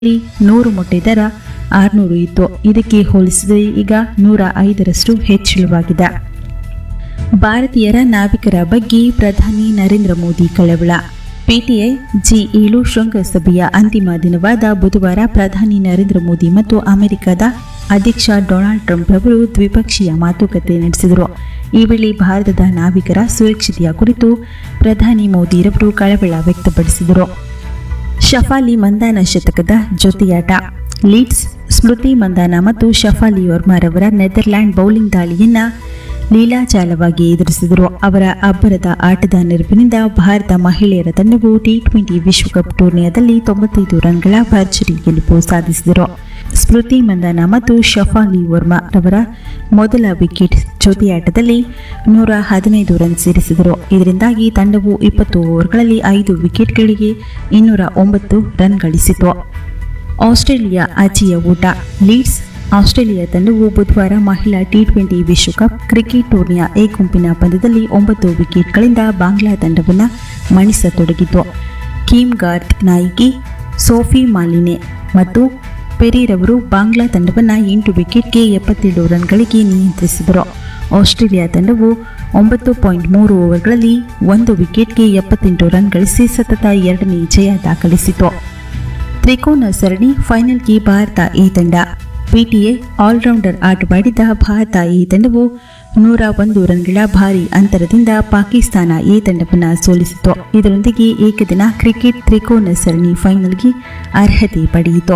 ಇಲ್ಲಿ ನೂರು ಮುಟ್ಟಿದರ ಆರುನೂರು ಇತ್ತು ಇದಕ್ಕೆ ಹೋಲಿಸಿದರೆ ಈಗ ನೂರ ಐದರಷ್ಟು ಹೆಚ್ಚಳವಾಗಿದೆ ಭಾರತೀಯರ ನಾವಿಕರ ಬಗ್ಗೆ ಪ್ರಧಾನಿ ನರೇಂದ್ರ ಮೋದಿ ಕಳವಳ ಪಿಟಿಐ ಜಿ ಏಳು ಶೃಂಗಸಭೆಯ ಅಂತಿಮ ದಿನವಾದ ಬುಧವಾರ ಪ್ರಧಾನಿ ನರೇಂದ್ರ ಮೋದಿ ಮತ್ತು ಅಮೆರಿಕದ ಅಧ್ಯಕ್ಷ ಡೊನಾಲ್ಡ್ ಟ್ರಂಪ್ ರವರು ದ್ವಿಪಕ್ಷೀಯ ಮಾತುಕತೆ ನಡೆಸಿದರು ಈ ವೇಳೆ ಭಾರತದ ನಾವಿಕರ ಸುರಕ್ಷತೆಯ ಕುರಿತು ಪ್ರಧಾನಿ ಮೋದಿರವರು ಕಳವಳ ವ್ಯಕ್ತಪಡಿಸಿದರು ಶಫಾಲಿ ಮಂದಾನ ಶತಕದ ಜೊತೆಯಾಟ ಲೀಡ್ಸ್ ಸ್ಮೃತಿ ಮಂದಾನ ಮತ್ತು ಶಫಾಲಿ ವರ್ಮಾರವರ ನೆದರ್ಲ್ಯಾಂಡ್ ಬೌಲಿಂಗ್ ದಾಳಿಯನ್ನ ಲೀಲಾಜಾಲವಾಗಿ ಎದುರಿಸಿದರು ಅವರ ಅಬ್ಬರದ ಆಟದ ನೆರವಿನಿಂದ ಭಾರತ ಮಹಿಳೆಯರ ತಂಡವು ಟಿ ಟ್ವೆಂಟಿ ವಿಶ್ವಕಪ್ ಟೂರ್ನಿಯಾದಲ್ಲಿ ತೊಂಬತ್ತೈದು ರನ್ಗಳ ಭರ್ಜರಿ ಗೆಲುವು ಸಾಧಿಸಿದರು ಸ್ಮೃತಿ ಮಂದಾನ ಮತ್ತು ಶಫಾಲಿ ವರ್ಮಾ ರವರ ಮೊದಲ ವಿಕೆಟ್ ಜೊತೆಯಾಟದಲ್ಲಿ ನೂರ ಹದಿನೈದು ರನ್ ಸೇರಿಸಿದರು ಇದರಿಂದಾಗಿ ತಂಡವು ಇಪ್ಪತ್ತು ಓವರ್ಗಳಲ್ಲಿ ಐದು ವಿಕೆಟ್ಗಳಿಗೆ ಇನ್ನೂರ ಒಂಬತ್ತು ರನ್ ಗಳಿಸಿತು ಆಸ್ಟ್ರೇಲಿಯಾ ಆಚೆಯ ಊಟ ಲೀಡ್ಸ್ ಆಸ್ಟ್ರೇಲಿಯಾ ತಂಡವು ಬುಧವಾರ ಮಹಿಳಾ ಟಿ ಟ್ವೆಂಟಿ ವಿಶ್ವಕಪ್ ಕ್ರಿಕೆಟ್ ಟೂರ್ನಿಯ ಎ ಗುಂಪಿನ ಪಂದ್ಯದಲ್ಲಿ ಒಂಬತ್ತು ವಿಕೆಟ್ಗಳಿಂದ ಬಾಂಗ್ಲಾ ತಂಡವನ್ನು ಮಣಿಸತೊಡಗಿತು ಕೀಮ್ ಗಾರ್ತ್ ನಾಯಕಿ ಸೋಫಿ ಮಾಲಿನೆ ಮತ್ತು ಪೆರೀರವರು ಬಾಂಗ್ಲಾ ತಂಡವನ್ನು ಎಂಟು ವಿಕೆಟ್ಗೆ ಎಪ್ಪತ್ತೇಳು ರನ್ಗಳಿಗೆ ನಿಯಂತ್ರಿಸಿದರು ಆಸ್ಟ್ರೇಲಿಯಾ ತಂಡವು ಒಂಬತ್ತು ಪಾಯಿಂಟ್ ಮೂರು ಓವರ್ಗಳಲ್ಲಿ ಒಂದು ವಿಕೆಟ್ಗೆ ಎಪ್ಪತ್ತೆಂಟು ರನ್ ಗಳಿಸಿ ಸತತ ಎರಡನೇ ಜಯ ದಾಖಲಿಸಿತು ತ್ರಿಕೋನ ಸರಣಿ ಫೈನಲ್ಗೆ ಭಾರತ ಎ ತಂಡ ಪಿಟಿಎ ಆಲ್ರೌಂಡರ್ ಆಟವಾಡಿದ ಭಾರತ ಎ ತಂಡವು ನೂರ ಒಂದು ರನ್ಗಳ ಭಾರಿ ಅಂತರದಿಂದ ಪಾಕಿಸ್ತಾನ ಎ ತಂಡವನ್ನು ಸೋಲಿಸಿತು ಇದರೊಂದಿಗೆ ಏಕದಿನ ಕ್ರಿಕೆಟ್ ತ್ರಿಕೋನ ಸರಣಿ ಫೈನಲ್ಗೆ ಅರ್ಹತೆ ಪಡೆಯಿತು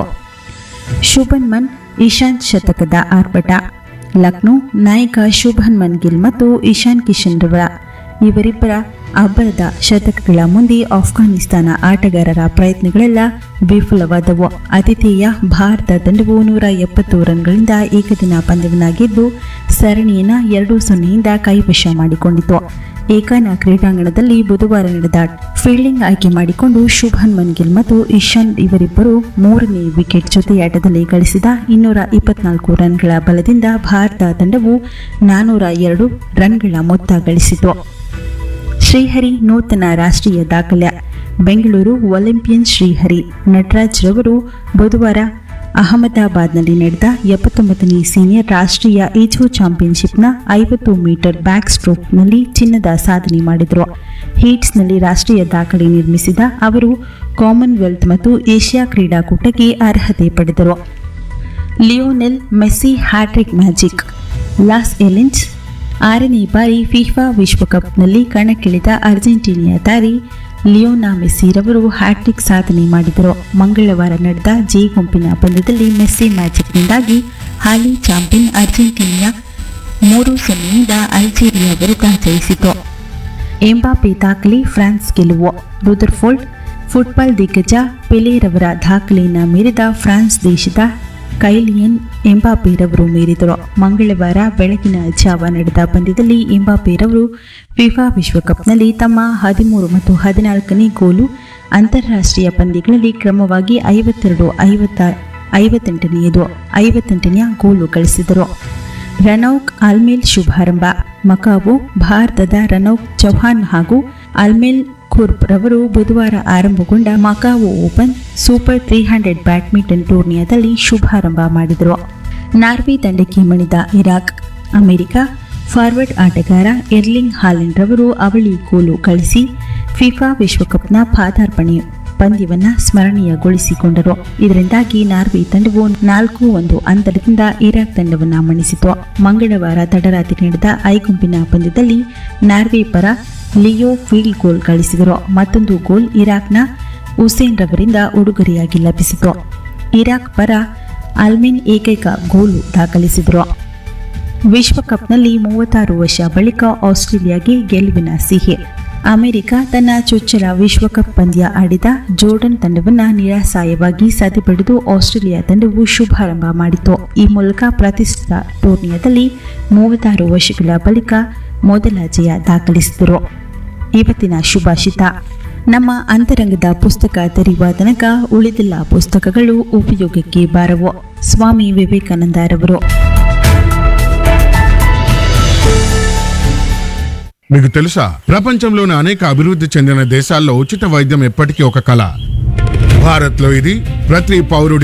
ಶುಭನ್ ಮನ್ ಇಶಾಂತ್ ಶತಕದ ಆರ್ಭಟ ಲಕ್ನೋ ನಾಯಕ ಶುಭನ್ ಮನ್ ಗಿಲ್ ಮತ್ತು ಇಶಾನ್ ಕಿಶನ್ ರವರ ಇವರಿಬ್ಬರ ಅಬ್ಬರದ ಶತಕಗಳ ಮುಂದೆ ಆಫ್ಘಾನಿಸ್ತಾನ ಆಟಗಾರರ ಪ್ರಯತ್ನಗಳೆಲ್ಲ ವಿಫಲವಾದವು ಆತಿಥೇಯ ಭಾರತ ತಂಡವು ನೂರ ಎಪ್ಪತ್ತು ರನ್ಗಳಿಂದ ಏಕದಿನ ಪಂದ್ಯವನ್ನ ಗೆದ್ದು ಸರಣಿಯನ್ನು ಎರಡು ಸೊನ್ನೆಯಿಂದ ಕೈವಶ ಮಾಡಿಕೊಂಡಿತು ಏಕಾನ ಕ್ರೀಡಾಂಗಣದಲ್ಲಿ ಬುಧವಾರ ನಡೆದ ಫೀಲ್ಡಿಂಗ್ ಆಯ್ಕೆ ಮಾಡಿಕೊಂಡು ಶುಭನ್ ಮನ್ಗಿಲ್ ಮತ್ತು ಇಶಾನ್ ಇವರಿಬ್ಬರು ಮೂರನೇ ವಿಕೆಟ್ ಜೊತೆಯಾಟದಲ್ಲಿ ಗಳಿಸಿದ ಇನ್ನೂರ ಇಪ್ಪತ್ನಾಲ್ಕು ರನ್ಗಳ ಬಲದಿಂದ ಭಾರತ ತಂಡವು ನಾನೂರ ಎರಡು ರನ್ಗಳ ಮೊತ್ತ ಗಳಿಸಿತು ಶ್ರೀಹರಿ ನೂತನ ರಾಷ್ಟ್ರೀಯ ದಾಖಲೆ ಬೆಂಗಳೂರು ಒಲಿಂಪಿಯನ್ ಶ್ರೀಹರಿ ನಟರಾಜ್ ರವರು ಬುಧವಾರ ಅಹಮದಾಬಾದ್ನಲ್ಲಿ ನಡೆದ ಎಪ್ಪತ್ತೊಂಬತ್ತನೇ ಸೀನಿಯರ್ ರಾಷ್ಟ್ರೀಯ ಈಜು ಚಾಂಪಿಯನ್ಶಿಪ್ನ ಐವತ್ತು ಮೀಟರ್ ಬ್ಯಾಕ್ ಸ್ಟ್ರೋಕ್ನಲ್ಲಿ ಚಿನ್ನದ ಸಾಧನೆ ಮಾಡಿದರು ಹೀಟ್ಸ್ನಲ್ಲಿ ರಾಷ್ಟ್ರೀಯ ದಾಖಲೆ ನಿರ್ಮಿಸಿದ ಅವರು ಕಾಮನ್ವೆಲ್ತ್ ಮತ್ತು ಏಷ್ಯಾ ಕ್ರೀಡಾಕೂಟಕ್ಕೆ ಅರ್ಹತೆ ಪಡೆದರು ಲಿಯೋನೆಲ್ ಮೆಸ್ಸಿ ಹ್ಯಾಟ್ರಿಕ್ ಮ್ಯಾಜಿಕ್ ಲಾಸ್ ಎಲಿನ್ಸ್ ಆರನೇ ಬಾರಿ ಫಿಫಾ ವಿಶ್ವಕಪ್ನಲ್ಲಿ ಕಣಕ್ಕಿಳಿದ ಅರ್ಜೆಂಟೀನಿಯಾ ತಾರೆ ಲಿಯೋನಾ ಮೆಸ್ಸಿರವರು ಹ್ಯಾಟ್ರಿಕ್ ಸಾಧನೆ ಮಾಡಿದರು ಮಂಗಳವಾರ ನಡೆದ ಜೆ ಗುಂಪಿನ ಪಂದ್ಯದಲ್ಲಿ ಮೆಸ್ಸಿ ಮ್ಯಾಜಿಕ್ನಿಂದಾಗಿ ಹಾಲಿ ಚಾಂಪಿಯನ್ ಅರ್ಜೆಂಟೀನಿಯಾ ಮೂರು ಸೊನ್ನೆಯಿಂದ ಅಲ್ಜೇರಿಯಾ ವಿರುದ್ಧ ಜಯಿಸಿತು ಎಂಬಾಪೆ ದಾಖಲೆ ಫ್ರಾನ್ಸ್ ಗೆಲುವು ರುದರ್ಫೋಲ್ಡ್ ಫುಟ್ಬಾಲ್ ದಿಗ್ಗಜ ಪೆಲೆರವರ ದಾಖಲೆಯನ್ನು ಮೀರಿದ ಫ್ರಾನ್ಸ್ ದೇಶದ ಕೈಲಿಯನ್ ಎಂಬಾಪೆರವರು ಮೀರಿದರು ಮಂಗಳವಾರ ಬೆಳಗಿನ ಜಾವ ನಡೆದ ಪಂದ್ಯದಲ್ಲಿ ಎಂಬಾಪೆರವರು ಫಿಫಾ ವಿಶ್ವಕಪ್ನಲ್ಲಿ ತಮ್ಮ ಹದಿಮೂರು ಮತ್ತು ಹದಿನಾಲ್ಕನೇ ಗೋಲು ಅಂತಾರಾಷ್ಟ್ರೀಯ ಪಂದ್ಯಗಳಲ್ಲಿ ಕ್ರಮವಾಗಿ ಐವತ್ತೆರಡು ಐವತ್ತ ಐವತ್ತೆಂಟನೆಯದು ಐವತ್ತೆಂಟನೆಯ ಗೋಲು ಗಳಿಸಿದರು ರನೌಕ್ ಅಲ್ಮೇಲ್ ಶುಭಾರಂಭ ಮಕಾವು ಭಾರತದ ರನೌಕ್ ಚೌಹಾನ್ ಹಾಗೂ ಅಲ್ಮೇಲ್ ಖುರ್ಬ್ ರವರು ಬುಧವಾರ ಆರಂಭಗೊಂಡ Macau open super three hundred badminton ಟೂರ್ನಿಯಾದಲ್ಲಿ ಶುಭಾರಂಭ ಮಾಡಿದರು ನಾರ್ವೆ ತಂಡಕ್ಕೆ ಮಣಿದ ಇರಾಕ್ ಅಮೆರಿಕ ಫಾರ್ವರ್ಡ್ ಆಟಗಾರ ಎರ್ಲಿಂಗ್ ಹಾಲೆಂಡ್ ರವರು ಅವಳಿ ಗೋಲು ಗಳಿಸಿ ಫಿಫಾ ವಿಶ್ವಕಪ್ನ ಪಾದಾರ್ಪಣೆ ಪಂದ್ಯವನ್ನ ಸ್ಮರಣೀಯಗೊಳಿಸಿಕೊಂಡರು ಇದರಿಂದಾಗಿ ನಾರ್ವೆ ತಂಡವು ನಾಲ್ಕು ಒಂದು ಅಂತರದಿಂದ ಇರಾಕ್ ತಂಡವನ್ನ ಮಣಿಸಿತು ಮಂಗಳವಾರ ತಡರಾತ್ರಿ ನಡೆದ ಐ ಗುಂಪಿನ ಪಂದ್ಯದಲ್ಲಿ ನಾರ್ವೆ ಪರ ಲಿಯೋ ಫೀಲ್ಡ್ ಗೋಲ್ ಗಳಿಸಿದರು ಮತ್ತೊಂದು ಗೋಲ್ ಇರಾಕ್ನ ಹುಸೇನ್ ರವರಿಂದ ಉಡುಗೊರೆಯಾಗಿ ಲಭಿಸಿತು ಇರಾಕ್ ಪರ ಅಲ್ಮಿನ್ ಏಕೈಕ ಗೋಲು ದಾಖಲಿಸಿದರು ವಿಶ್ವಕಪ್ನಲ್ಲಿ ಮೂವತ್ತಾರು ವರ್ಷ ಬಳಿಕ ಆಸ್ಟ್ರೇಲಿಯಾಗೆ ಗೆಲುವಿನ ಸಿಹಿ ಅಮೆರಿಕ ತನ್ನ ಚೊಚ್ಚಲ ವಿಶ್ವಕಪ್ ಪಂದ್ಯ ಆಡಿದ ಜೋರ್ಡನ್ ತಂಡವನ್ನು ನಿರಾಸಾಯವಾಗಿ ಸದೆಬಡಿದು ಆಸ್ಟ್ರೇಲಿಯಾ ತಂಡವು ಶುಭಾರಂಭ ಮಾಡಿತು ಈ ಮೂಲಕ ಪ್ರತಿಷ್ಠಿತ ಟೂರ್ನಿಯಾದಲ್ಲಿ ಮೂವತ್ತಾರು ವರ್ಷಗಳ ಬಳಿಕ ಮೊದಲ ಜಯ ದಾಖಲಿಸಿದರು ಇವತ್ತಿನ ಶುಭಾಷಿತ ನಮ್ಮ ಅಂತರಂಗದ ಪುಸ್ತಕ ತೆರೆಯುವ ತನಕ ಉಳಿದೆಲ್ಲ ಪುಸ್ತಕಗಳು ಉಪಯೋಗಕ್ಕೆ ಬಾರವು ಸ್ವಾಮಿ ವಿವೇಕಾನಂದರವರು మీకు తెలుసా ప్రపంచంలోని అనేక అభివృద్ధి చెందిన దేశాల్లో ఉచిత వైద్యం ఎప్పటికీ ఒక కళ భారత్లో ఇది ప్రతి పౌరుడి